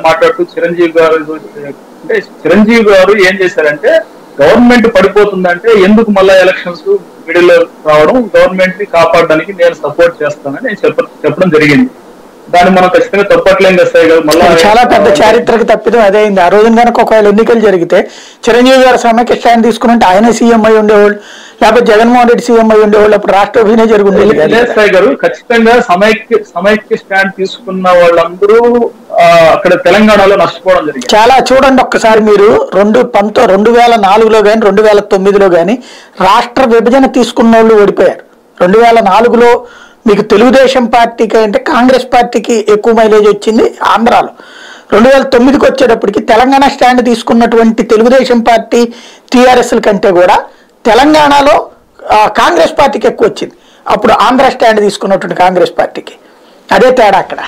మాట్లాడుతూ చిరంజీవి గారు అంటే చిరంజీవి గారు ఏం చేశారంటే గవర్నమెంట్ పడిపోతుందంటే ఎందుకు మళ్ళా ఎలక్షన్స్ మిడిల్ రావడం గవర్నమెంట్ ని కాపాడడానికి నేను సపోర్ట్ చేస్తానని నేను చెప్ప చెప్పడం జరిగింది దాన్ని మనం ఖచ్చితంగా తప్పట్లేం కదా సాయి గారు మళ్ళా అది చాలా పెద్ద చారిత్రక తప్పిదం అదే అయింది ఆ రోజున కనుక ఒకవేళ ఎన్నికలు జరిగితే చిరంజీవి గారు సమైక్య స్టాండ్ తీసుకుని ఆయన సీఎం అయి ఉండేవాళ్ళు లేకపోతే జగన్మోహన్ రెడ్డి సీఎం అయి ఉండేవాళ్ళు అప్పుడు రాష్ట్ర విభజన జరిగి ఉండేది కాదు. లేదు సాయి గారు ఖచ్చితంగా సమైక్య సమైక్య స్టాండ్ తీసుకున్న వాళ్ళందరూ ఆ, అక్కడ తెలంగాణలో నష్టపోవడం జరిగింది చాలా చూడండి ఒక్కసారి మీరు రెండు పంతో రెండు వేల నాలుగులో కానీ రెండు వేల తొమ్మిదిలో కానీ రాష్ట్ర విభజన తీసుకున్న వాళ్ళు ఓడిపోయారు రెండు వేల నాలుగులో మీకు తెలుగుదేశం పార్టీకి అంటే కాంగ్రెస్ పార్టీకి ఎక్కువ మైలేజ్ వచ్చింది ఆంధ్రాలో రెండు వేల తొమ్మిదికి వచ్చేటప్పటికి తెలంగాణ స్టాండ్ తీసుకున్నటువంటి తెలుగుదేశం పార్టీ టీఆర్ఎస్ల కంటే కూడా తెలంగాణలో ఆ, కాంగ్రెస్ పార్టీకి ఎక్కువ వచ్చింది అప్పుడు ఆంధ్ర స్టాండ్ తీసుకున్నటువంటి కాంగ్రెస్ పార్టీకి అదే తేడా అక్కడ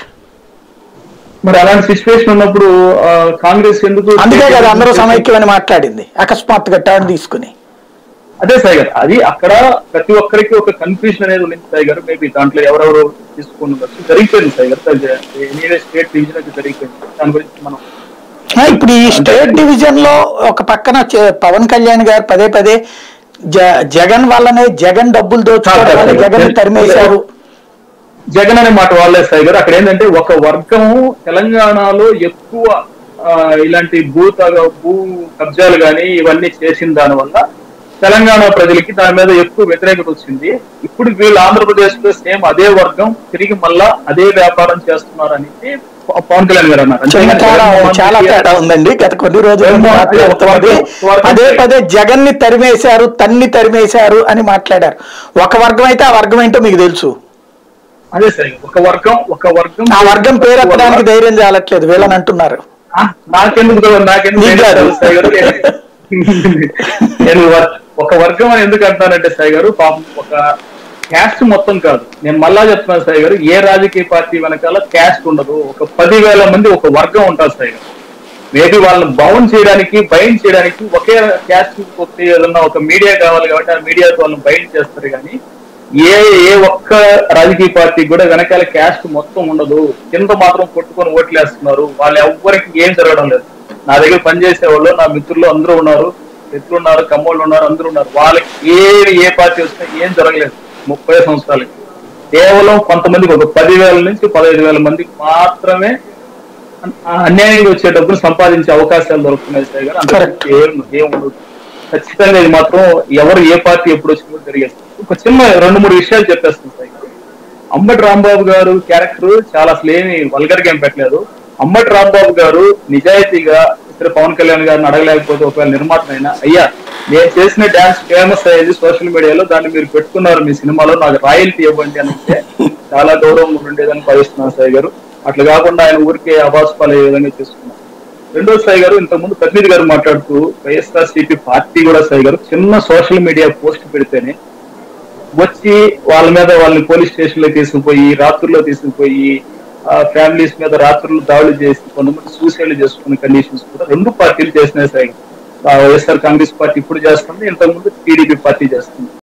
మరి అలాంటి సిచ్యువేషన్ ఉన్నప్పుడు ఆ, కాంగ్రెస్ ఎందుకు అందుకే కదా అందరూ సమైక్యం అని మాట్లాడింది అకస్మాత్తుగా టర్న్ తీసుకుని అదే సాయి గారు అది అక్కడ ప్రతి ఒక్కరికి ఒక కన్ఫ్యూజన్ అనేది ఉంది సాయి గారు మేబీ దాంట్లో ఎవరెవరు తీసుకుని ఉండొచ్చు జరిగిపోయింది సాయి గారు ఎనీవే స్టేట్ డివిజన్ అయితే జరిగిపోయింది దాని గురించి మనం ఆ, ఇప్పుడు ఈ స్టేట్ డివిజన్ లో ఒక పక్కన చే- పవన్ కళ్యాణ్ గారు పదే పదే జ- జగన్ వల్లనే జగన్ డబ్బులు దోచుకోవడం వల్ల జగన్ తరిమేశారు జగన్ అనే మాట వాళ్ళే సాయి గారు అక్కడ ఏంటంటే ఒక వర్గం తెలంగాణలో ఎక్కువ ఆ, ఇలాంటి భూ తగ భూ కబ్జాలు గాని ఇవన్నీ చేసిన దాని వల్ల తెలంగాణ ప్రజలకి దాని మీద ఎక్కువ వ్యతిరేకత వచ్చింది ఇప్పుడు వీళ్ళు ఆంధ్రప్రదేశ్ లో సేమ్ అదే వర్గం తిరిగి మళ్ళా అదే వ్యాపారం చేస్తున్నారు అనేది ప- పవన్ కళ్యాణ్ గారు అన్నారు చిన్న అంతేగాని తేడా జగన్మోహన్ చాలా రెడ్డి తేడా ఉందండి గత కొన్ని రోజులు జగన్మోహన్ రెడ్డి మాట్లాడుతున్నది ఒక వర్గం- పదే పదే జగన్ ని తరిమేశారు తన్ని తరిమేశారు అని మాట్లాడారు ఒక వర్గం అయితే ఆ వర్గం ఏంటో మీకు తెలుసు అదే సార్ ఒక వర్గం ఒక వర్గం ఆ వర్గం పేరు ఎత్తడానికి ధైర్యం చాలట్లేదు వీళ్ళని అంటున్నారు ఆ, నాకెందుకు తెలియదు, నాకెందుకు నీకు తెలియదు కాదు. సాయి గారు నేను వర్- ఒక వర్గం అని ఎందుకు అంటానంటే సాయి గారు పాపం ఒక క్యాస్ట్ మొత్తం కాదు నేను మళ్ళా చెప్తున్నాను సాయి గారు ఏ రాజకీయ పార్టీ వెనకాల క్యాస్ట్ ఉండదు ఒక పదివేల మంది ఒక వర్గం ఉంటారు సాయి గారు మేబీ వాళ్ళని బౌండ్ చేయడానికి బైండ్ చేయడానికి ఒకే క్యాస్ట్ ఒకటి ఏదన్నా ఒక మీడియా కావాలి కాబట్టి ఆ మీడియాతో వాళ్ళని బైండ్ చేస్తారు కానీ ఏ ఏ ఒక్క రాజకీయ పార్టీ కూడా వెనకాల క్యాస్ట్ మొత్తం ఉండదు కింద మాత్రం కొట్టుకొని ఓట్లేస్తున్నారు వాళ్ళు ఎవ్వరికి ఏం జరగడం లేదు నా దగ్గర పనిచేసే వాళ్ళు నా మిత్రులు అందరూ ఉన్నారు మిత్రులు ఉన్నారు కమ్మోళ్ళు ఉన్నారు అందరూ ఉన్నారు వాళ్ళకి ఏ ఏ పార్టీ వచ్చినా ఏం జరగలేదు ముప్పై సంవత్సరాలకి కేవలం కొంతమందికి ఒక పదివేల నుంచి పదహైదు వేల మందికి మాత్రమే ఆ అన్యాయంగా వచ్చే డబ్బులు సంపాదించే అవకాశాలు దొరుకుతున్నాయి సార్ గారు Correct. అంతకు ఏం ఏం ఉండదు ఖచ్చితంగా ఇది మాత్రం ఎవరు ఏ పార్టీ ఎప్పుడు వచ్చినా కూడా జరిగేస్తుంది ఒక చిన్న రెండు మూడు విషయాలు చెప్పేస్తుంది సార్ గారు. అంబటి రాంబాబు గారు క్యారెక్టర్ చాలా అసలు ఏమి వల్గర్ గా ఏం పెట్టలేదు అంబటి రాంబాబు గారు నిజాయితీగా ఇతర పవన్ కళ్యాణ్ గారిని అడగలేకపోతే ఒకవేళ నిర్మాత అయినా అయ్యా నేను చేసిన డాన్స్ ఫేమస్ అయ్యేది సోషల్ మీడియాలో దాన్ని మీరు పెట్టుకున్నారు మీ సినిమాలో నాకు రాయల్టీ ఇవ్వండి అని అంటే చాలా గౌరవం ఉండేదని భావిస్తున్నాను సాయి గారు అట్లా కాకుండా ఆయన ఊరికే అబాస్ పాలయ్యే విధంగా చేసుకున్నారు రెండో సాయి గారు ఇంతకుముందు ప్రతినిధి గారు మాట్లాడుతూ వైఎస్ఆర్ సిపి పార్టీ కూడా సాయి గారు చిన్న సోషల్ మీడియా పోస్ట్ పెడితేనే వచ్చి వాళ్ళ మీద వాళ్ళని పోలీస్ స్టేషన్ లో తీసుకుపోయి రాత్రుల్లో తీసుకుపోయి ఫ్యామిలీస్ మీద రాత్రులు దాడులు చేసి కొంతమంది సూసైడ్ చేసుకునే కండిషన్స్ కూడా రెండు పార్టీలు చేసినాయి సాయి ఆ వైఎస్ఆర్ కాంగ్రెస్ పార్టీ ఇప్పుడు చేస్తుంది ఇంతకుముందు టీడీపీ పార్టీ చేస్తుంది